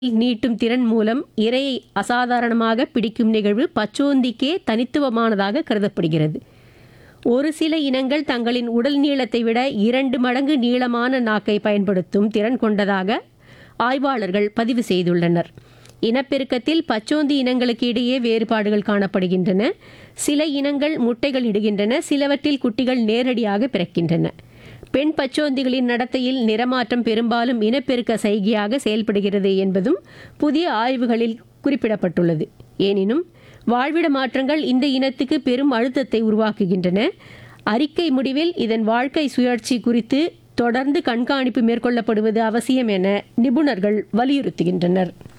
நீட்டும் திறன் மூலம் இரையை அசாதாரணமாக பிடிக்கும் நிகழ்வு பச்சோந்திக்கே தனித்துவமானதாக கருதப்படுகிறது ஒரு சில இனங்கள் தங்களின் உடல் நீளத்தை விட இரண்டு மடங்கு நீளமான நாக்கை பயன்படுத்தும் திறன் கொண்டதாக ஆய்வாளர்கள் பதிவு செய்துள்ளனர் இனப்பெருக்கத்தில் பச்சோந்தி இனங்களுக்கு இடையே வேறுபாடுகள் காணப்படுகின்றன சில இனங்கள் முட்டைகள் இடுகின்றன சிலவற்றில் குட்டிகள் நேரடியாக பிறக்கின்றன பெண் பச்சோந்திகளின் நடத்தையில் நிறமாற்றம் பெரும்பாலும் இனப்பெருக்க சைகையாக செயல்படுகிறது என்பதும் புதிய ஆய்வுகளில் குறிப்பிடப்பட்டுள்ளது எனினும் வாழ்விட மாற்றங்கள் இந்த இனத்துக்கு பெரும் அழுத்தத்தை உருவாக்குகின்றன அறிக்கை முடிவில் இதன் வாழ்க்கை சுழற்சி குறித்து தொடர்ந்து கண்காணிப்பு மேற்கொள்ளப்படுவது அவசியம் என நிபுணர்கள் வலியுறுத்துகின்றனர்